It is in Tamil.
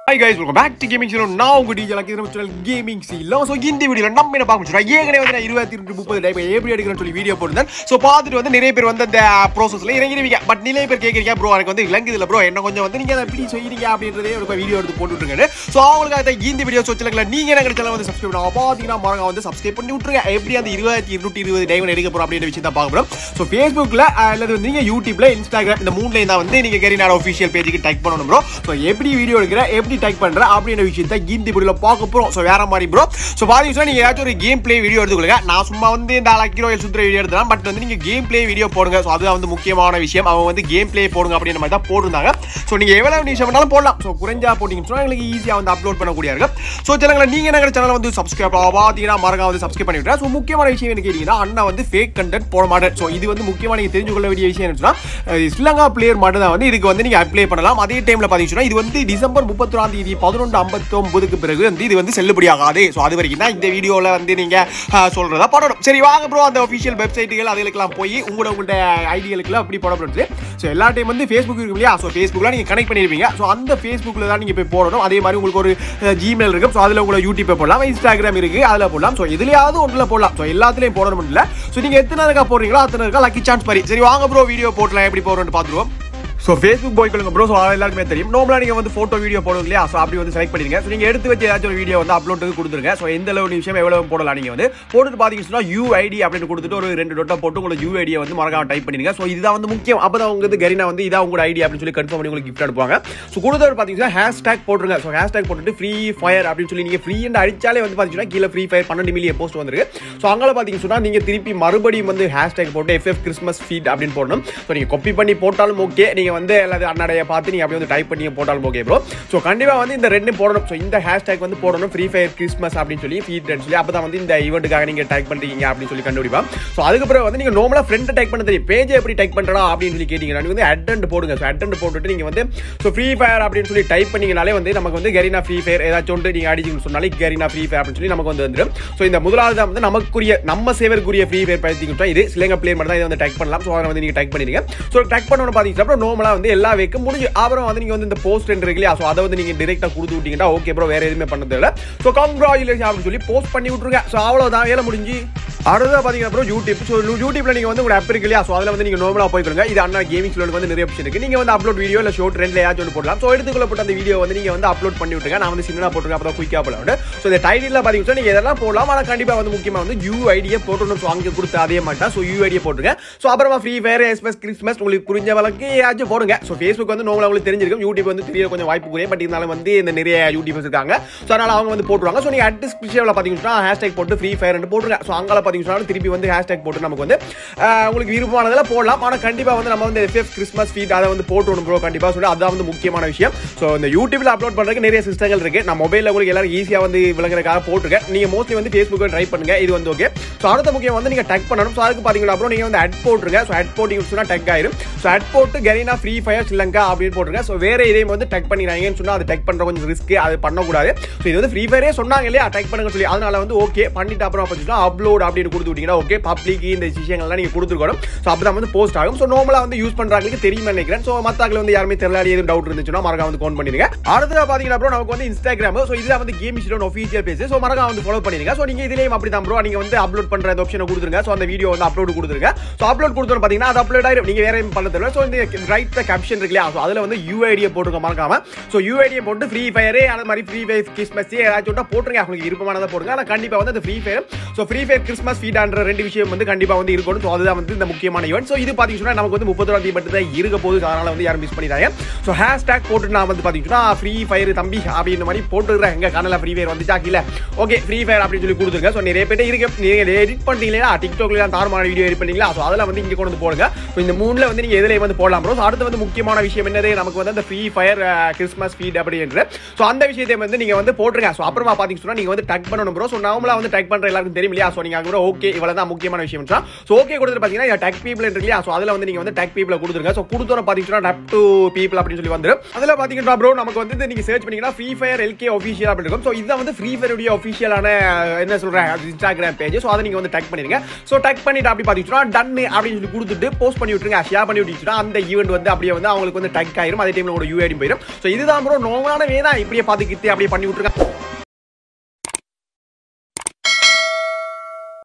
hi guys welcome back to gaming zero நான் உங்க டிஜே லக்கி நம்ம சேனல் கேமிங் சீலோ ஸோ இந்த வீடியோல நம்ம என்ன பார்க்க முடியும் ஏற்கனவே வந்து நான் இருபத்தி ரெண்டு முப்பது டைப் எப்படி எடுக்கிறேன்னு சொல்லி வீடியோ போட்டிருந்தேன் ஸோ பார்த்துட்டு வந்து நிறைய பேர் வந்து அந்த ப்ரோசஸ்ல இறங்கிடுவீங்க பட் நிறைய பேர் கேட்குறீங்க ப்ரோ எனக்கு வந்து விளங்குதில்ல ப்ரோ என்ன கொஞ்சம் வந்து நீங்க அதை எப்படி செய்யறீங்க அப்படின்றதே ஒரு வீடியோ எடுத்து போட்டு விட்டுருங்க ஸோ அவங்களுக்காக தான் இந்த வீடியோ வச்சுருக்கல நீங்க என்ன சேனல் வந்து சப்ஸ்கிரைப் பண்ணாங்க பார்த்தீங்கன்னா மறங்க வந்து சப்ஸ்கிரைப் பண்ணி விட்டுருங்க எப்படி அந்த இருபத்தி இருநூற்றி இருபது டைமண்ட் எடுக்க போறோம் அப்படின்ற விஷயம் தான் பார்க்க போறோம் ஸோ ஃபேஸ்புக்கில் அல்லது வந்து நீங்க யூடியூப்ல இன்ஸ்டாகிராம் இந்த மூணுல தான் வந்து நீங்க கெரினார் ஒஃபிஷியல் பேஜுக்கு டைப் பண்ணணும் ப்ரோ ஸோ எப்படி வீடியோ எடுக்கிற எப்படி டைப் பண்ற அப்படின்ற விஷயத்தை இந்த வீடியோல பார்க்க போறோம் ஸோ வேற மாதிரி ப்ரோ ஸோ பாத்தீங்கன்னா நீங்க ஏதாச்சும் ஒரு கேம் பிளே வீடியோ எடுத்துக்கொள்ளுங்க நான் சும்மா வந்து இந்த லக்கி ராயல் சுத்துற வீடியோ எடுத்தேன் பட் வந்து நீங்க கேம் பிளே வீடியோ போடுங்க ஸோ அதுதான் வந்து முக்கியமான விஷயம் அவங்க வந்து கேம் பிளே போடுங்க அப்படின்ற மாதிரி தான் போட்டிருந்தாங்க ஸோ நீங்க எவ்வளவு நிமிஷம் வேணாலும் போடலாம் ஸோ குறைஞ்சா போட்டீங்கன்னு சொன்னா எங்களுக்கு ஈஸியாக வந்து அப்லோட் பண்ணக்கூடிய இருக்கு ஸோ சிலங்களை நீங்க என்ன சேனல் வந்து சப்ஸ்கிரைப் பார்த்தீங்கன்னா மறக்காம வந்து சப்ஸ்கிரைப் பண்ணி விட்டுறேன் ஸோ முக்கியமான விஷயம் என்ன கேட்டீங்கன்னா அண்ணா வந்து ஃபேக் கண்டென்ட் போட மாட்டேன் ஸோ இது வந்து முக்கியமாக நீங்க தெரிஞ்சு கொள்ள வேண்டிய விஷயம் என்னன்னா ஸ்ரீலங்கா பிளேயர் மட்டும் தான் வந்து இதுக்கு வந்து நீங்க அப்ளை பண்ணலாம் அதே டைம்ல பாத்தீங்கன்னா இது வந்து டிசம்பர் முப்பத்தொராம் தேதி பதினொன்று ஐம்பத்தொன்பதுக்கு பிறகு வந்து இது வந்து செல்லுபடியாகாது ஸோ அது வரைக்கும் தான் இந்த வீடியோவில் வந்து நீங்க அஹ், சொல்றதா போடணும் சரி வாங்க ப்ரோ அந்த ஒஃபிஷியல் வெப்சைட்டுகள் அதுகளுக்கெல்லாம் போய் உங்களோட உங்களோட ஐடிகளுக்குலாம் அப்படி போடணும் ஸோ எல்லா டைம் வந்து ஃபேஸ்புக் இருக்கு இல்லையா ஸோ ஃபேஸ்புக்கில் நீங்கள் கனெக்ட் பண்ணியிருப்பீங்க ஸோ அந்த ஃபேஸ்புக்கில் தான் நீங்கள் போய் போடணும் அதே மாதிரி உங்களுக்கு ஒரு ஜிமெயில் இருக்கும் ஸோ அதில் உங்களை யூடியூப் போடலாம் இன்ஸ்டாகிராம் இருக்கு அதில் போடலாம் ஸோ எதுலையாவது ஒன்றில் போடலாம் ஸோ எல்லாத்துலேயும் போடணும் இல்லை ஸோ நீங்கள் எத்தனை இருக்கா போடுறீங்களோ அத்தனை இருக்கா லக்கி சான்ஸ் மாதிரி சரி வாங்க ப்ரோ வீடியோ போட்டலாம் எப்படி போடுறோம்னு பார்த்துருவோம் ஸோ ஃபேஸ்புக் போய் கொள்ளுங்க ப்ரோ ஸோ எல்லாருக்குமே தெரியும் நார்மலாக நீங்கள் வந்து ஃபோட்டோ வீடியோ போடுவோம் இல்லையா ஸோ அப்படி வந்து செலக்ட் பண்ணிருங்க ஸோ நீங்கள் எடுத்து வச்சு ஏதாச்சும் ஒரு வீடியோ வந்து அப்லோட்டுக்கு கொடுத்துருங்க ஸோ எந்த அளவு நிமிஷம் எவ்வளோ போடலாம் நீங்கள் வந்து போட்டுட்டு பார்த்தீங்கன்னா யூஐடி அப்படின்னு கொடுத்துட்டு ஒரு ரெண்டு டொட்டா போட்டு உங்களுக்கு யூஐடியை வந்து மறக்காம டைப் பண்ணிருங்க ஸோ இதுதான் வந்து முக்கியம் அப்போ தான் உங்களுக்கு கரினா வந்து இதான் உங்களோட ஐடி அப்படின்னு சொல்லி கன்ஃபார்ம் பண்ணி உங்களுக்கு கிஃப்ட் அனுப்புவாங்க ஸோ கொடுத்தவர் பார்த்தீங்கன்னா ஹேஷ்டேக் போட்டுருங்க ஸோ ஹேஷ்டேக் போட்டுட்டு ஃப்ரீ ஃபயர் அப்படின்னு சொல்லி நீங்கள் ஃப்ரீ அடிச்சாலே வந்து பார்த்தீங்கன்னா கீழே ஃப்ரீ ஃபயர் பன்னெண்டு மில்லியன் போஸ்ட் வந்துருக்கு ஸோ அங்கே பார்த்தீங்கன்னா சொன்னா நீங்கள் திருப்பி மறுபடியும் வந்து ஹேஷ்டேக் போட்டு எஃப்எஃப் கிறிஸ்மஸ் ஃபீட் அப்படின்னு போடணும் ஸோ நீங்கள் காப்பி பண்ணி போட்டாலும் ஓகே நீங்கள் வந்து எல்லாத்தையும் அண்ணாடைய பார்த்து நீங்கள் அப்படி வந்து டைப் பண்ணி போட்டாலும் ஓகே ப்ரோ ஸோ கண்டிப்பாக வந்து இந்த ரெண்டும் போடணும் ஸோ இந்த ஹேஷ்டேக் வந்து போடணும் ஃப்ரீ ஃபயர் கிறிஸ்மஸ் அப்படின்னு சொல்லி ஃபீட் சொல்லி அப்போ தான் வந்து இந்த ஈவெண்ட்டுக்காக நீங்கள் டைப் பண்ணுறீங்க அப்படின்னு சொல்லி கண்டுபிடிப்போம் ஸோ அதுக்கப்புறம் வந்து நீங்கள் நார்மலாக ஃப்ரெண்ட் டைப் பண்ண தெரியும் பேஜ் எப்படி டைப் பண்ணுறா அப்படின்னு சொல்லி கேட்டிங்கன்னா நீங்கள் வந்து அட்டன்ட் போடுங்க ஸோ அட்டன்ட் போட்டுட்டு நீங்கள் வந்து ஸோ ஃப்ரீ ஃபயர் அப்படின்னு சொல்லி டைப் பண்ணீங்கனாலே வந்து நமக்கு வந்து கெரினா ஃப்ரீ ஃபயர் ஏதாச்சும் ஒன்று நீங்கள் அடிச்சிங்கன்னு சொன்னாலே கெரினா ஃப்ரீ ஃபயர் அப்படின்னு சொல்லி நமக்கு வந்து வந்துடும் ஸோ இந்த முதலாவது தான் வந்து நமக்குரிய நம்ம சேவருக்குரிய ஃப்ரீ ஃபயர் பார்த்தீங்கன்னா இது சிலங்க பிளேயர் மட்டும் தான் இதை வந்து டைப் பண்ணலாம் ஸோ அதை வந்து நீங்கள் டைப் பண்ணிடுங்க ஸோ டைப் பண்ணணும் பார்த்தீங்கன்னா அப்புறம் நார்மலாக வந்து எல்லா வேக்கும் முடிஞ்சு அப்புறம் வந்து நீங்கள் வந்து இந்த போஸ்ட் இருக்கு இல்லையா ஸோ அதை வந்து நீங்கள் டிரெக்டாக கொடுத்து விட்டீங்கன்னா ஓகே ப்ரோ வேற எதுவுமே பண்ணது இல்லை ஸோ கங்க்ராச்சுலேஷன் அப்படின்னு சொல்லி போஸ்ட் பண்ணி விட்ருங்க ஸோ அவ்வளோதான் வேலை முடிஞ்சு அடுத்ததாக பார்த்தீங்கன்னா ப்ரோ யூடியூப் ஸோ யூடியூப்ல நீங்கள் வந்து உங்க ஆப் இருக்கு இல்லையா ஸோ அதில் வந்து நீங்கள் நார்மலாக போய்க்கொள்ளுங்க இது அண்ணா கேமிங் ஸ்லோன் வந்து நிறைய ஆப்ஷன் இருக்கு நீங்கள் வந்து அப்லோட் வீடியோ இல்லை ஷோட் ரெண்டு ஏதாச்சும் ஒன்று போடலாம் ஸோ எடுத்துக்கொள்ளப்பட்ட அந்த வீடியோ வந்து நீங்கள் வந்து அப்லோட் பண்ணி விட்டுருங்க நான் வந்து சின்ன போட்டுருக்கேன் அப்போ தான் குயிக்காக போடலாம் ஸோ இந்த டைட்டில் பார்த்தீங்கன்னா நீங்கள் இதெல்லாம் போடலாம் ஆனால் கண்டிப்பாக வந்து முக்கியமாக வந்து யூ ஐடியை போட்டணும் ஸோ அங்கே கொடுத்த அதே மாதிரி தான் ஸோ யூ ஐடியை போட்டுருங்க ஸோ அப்புறமா ஃப்ரீ ஃபயர் எஸ்பெஸ் கிறிஸ்மஸ் உங்களுக்கு புரிஞ்ச வழக்கு ஏதாச்சும் போடுங்க ஸோ ஃபேஸ்புக் வந்து நார்மலாக உங்களுக்கு தெரிஞ்சிருக்கும் யூடியூப் வந்து தெரிய கொஞ்சம் வாய்ப்பு குறையும் பட் இருந்தாலும் வந்து இந்த நிறைய யூடியூபர்ஸ் இருக்காங்க ஸோ அதனால் அவங்க வந்து போட்டுருவாங்க ஸோ நீங்கள் அட் டிஸ்கிரிப்ஷனில் பார்த்தீங்கன்னா ஹேஷ்டேக் போட்டு ஃப்ரீ ஃபயர் போட்டுருங்க ஸோ அங்கே பார்த்தீங்கன்னா திருப்பி வந்து ஹேஷ்டேக் போட்டு நமக்கு வந்து ஆஹ், உங்களுக்கு விருப்பமானதில் போடலாம் ஆனால் கண்டிப்பாக வந்து நம்ம வந்து எஃப்எஃப் கிறிஸ்மஸ் ஃபீட் அதை வந்து போட்டுணும் ப்ரோ கண்டிப்பாக சொல்லி அதான் வந்து முக்கியமான விஷயம் ஸோ இந்த யூடியூப்ல அப்லோட் பண்ணுறதுக்கு நிறைய சிஸ்டங்கள் இருக்கு நான் மொபைலில் உங்களுக்கு எல்லாரும் ஈஸியாக வந்து விளங்குறதுக்காக போட்டுருக்கேன் நீங்கள் மோஸ்ட்லி வந்து ஃபேஸ்புக்கில் ட்ரை பண்ணுங்க இது வந்து ஓகே ஸோ அடுத்த முக்கியம் வந்து நீங்கள் டக் பண்ணணும் ஸோ அதுக்கு பார்த்தீங்கன்னா அப்புறம் நீங்கள் வந்து அட் போட்டுருங்க ஸோ அட் போட்டிங்க சொன்னால் டக் ஆயிரும் ஸோ அட் போட்டு கரீனா ஃப்ரீ ஃபயர் ஸ்ரீலங்கா அப்படின்னு போட்டுருங்க ஸோ வேற இதையும் வந்து டக் பண்ணிடுறாங்கன்னு சொன்னால் அது டக் பண்ணுற கொஞ்சம் ரிஸ்க் அது பண்ணக்கூடாது ஸோ இது வந்து ஃப்ரீ ஃபயரே சொன்னாங்க இல்லையா டக் பண்ணுங்க சொல்லி அதனால வந்து ஓகே பண்ணிட்டு அப்புறம் பார்த்தீங்கன்னா அப்லோட் அப்படின்னு கொடுத்து விட்டீங்கன்னா ஓகே பப்ளிக் இந்த விஷயங்கள்லாம் நீங்கள் கொடுத்துருக்கணும் ஸோ அப்போ தான் வந்து போஸ்ட் ஆகும் ஸோ நார்மலாக வந்து யூஸ் பண்ணுறாங்களுக்கு தெரியுமா நினைக்கிறேன் ஸோ மற்றாக்கள் வந்து யாருமே தெரியல எதுவும் டவுட் இருந்துச்சுன்னா மறக்காம வந்து ஃபோன் பண்ணிடுங்க அடுத்தது பார்த்தீங்கன்னா அப்புறம் நமக்கு வந்து இன்ஸ்டாகிராம் ஸோ இதுதான் வந்து கேம் இஷ்டம் ஒஃபீஷியல் பேஜ் ஸோ மறக்காம வந்து ஃபாலோ பண்ணிடுங்க ஸோ நீங்கள் இதுலேயும் அப்படி தான் ப்ரோ நீங்கள் வந்து அப்லோட் பண்ணுற அந்த ஆப்ஷனை கொடுத்துருங்க ஸோ அந்த வீடியோ வந்து அப்லோட் கொடுத்துருங்க ஸோ அப்லோட் கொடுத்தோம் பார்த்தீங்கன்னா அது அப்லோட் ஆயிடும் நீங்கள் வேற எதுவும் பண்ண தெரியல ஸோ இந்த ரைட் த கேப்ஷன் இருக்கு இல்லையா ஸோ அதில் வந்து யூஐடியை போட்டுருக்க மறக்காம ஸோ யூஐடியை போட்டு ஃப்ரீ ஃபயரே அது மாதிரி ஃப்ரீ ஃபயர் கிறிஸ்மஸ் ஏதாச்சும் ஒன்றா போட்டுருங்க உங்களுக்கு விருப்பமானதை போடுங்க ஆனால் கண்டிப்பாக வந்து அந்த free fire so free fire Christmas ஃபீடான்ற ரெண்டு விஷயம் வந்து கண்டிப்பாக வந்து இருக்கணும் ஸோ அதுதான் வந்து இந்த முக்கியமான ஈவெண்ட் ஸோ இது பார்த்தீங்கன்னா நமக்கு வந்து முப்பத்தொராம் தேதி மட்டும் தான் இருக்க போகுது அதனால வந்து யாரும் மிஸ் பண்ணிடாங்க ஸோ ஹேஷ்டேக் போட்டு நான் வந்து பார்த்தீங்கன்னா ஃப்ரீ ஃபயர் தம்பி அப்படின்ற மாதிரி போட்டுக்கிறேன் எங்க கனல ஃப்ரீ ஃபயர் வந்துச்சா கீழே ஓகே ஃப்ரீ ஃபயர் அப்படின்னு சொல்லி கொடுத்துருங்க ஸோ நிறைய பேர் இருக்கு நீங்கள் எடிட் பண்ணுறீங்களா டிக்டாக்ல தாரமான வீடியோ எடிட் பண்ணீங்களா ஸோ அதில் வந்து இங்கே கொண்டு வந்து போடுங்க ஸோ இந்த மூணில் வந்து நீங்கள் எதிலே வந்து போடலாம் ப்ரோ ஸோ அடுத்து வந்து முக்கியமான விஷயம் என்னது நமக்கு வந்து அந்த ஃப்ரீ ஃபயர் கிறிஸ்மஸ் ஃபீட் அப்படின்ற ஸோ அந்த விஷயத்தை வந்து நீங்கள் வந்து போட்டுருங்க ஸோ அப்புறமா பார்த்தீங்கன்னா நீங்கள் வந்து டக் பண்ணணும் ப்ரோ ஸோ நார்மலாக வந்து டக் பண்ணுற எல்லாருக்கும் தெரியும் இல்லையா ஸோ நீங்கள் அங்கே கொடுத்துருங்க ஓகே இவ்வளவு தான் முக்கியமான விஷயம் ஸோ ஓகே கொடுத்துட்டு பார்த்தீங்கன்னா டெக் பீப்பிள் இருக்கு இல்லையா ஸோ அதில் வந்து நீங்க வந்து டெக் பீப்பிள் கொடுத்துருங்க ஸோ கொடுத்தோம் பார்த்தீங்கன்னா டப் டு பீப்பிள் அப்படின்னு சொல்லி வந்துடும் அதில் பார்த்தீங்கன்னா ப்ரோ நமக்கு வந்து நீங்க சர்ச் பண்ணீங்கன்னா ஃப்ரீ ஃபயர் எல்கே ஒஃபிஷியல் அப்படின்னு இருக்கும் ஸோ இதுதான் வந்து ஃப்ரீ ஃபயருடைய ஒஃபிஷியலான என்ன சொல்றேன் இன்ஸ்டாகிராம் பேஜ் ஸோ அதை நீங்க வந்து டெக் பண்ணிருங்க ஸோ டெக் பண்ணிட்டு அப்படி பார்த்தீங்கன்னா டன் அப்படின்னு சொல்லி கொடுத்துட்டு போஸ்ட் பண்ணி விட்டுருங்க ஷேர் பண்ணி விட்டுச்சுன்னா அந்த ஈவெண்ட் வந்து அப்படியே வந்து அவங்களுக்கு வந்து டெக் ஆயிரும் அதே டைம்ல உங்களோட யூஐடி போயிடும் ஸோ இதுதான் ப்ரோ நோவான வே தான் இப்படியே பார்த்துக்கிட்டு அப்படியே பண்ணி விட்டுருங்க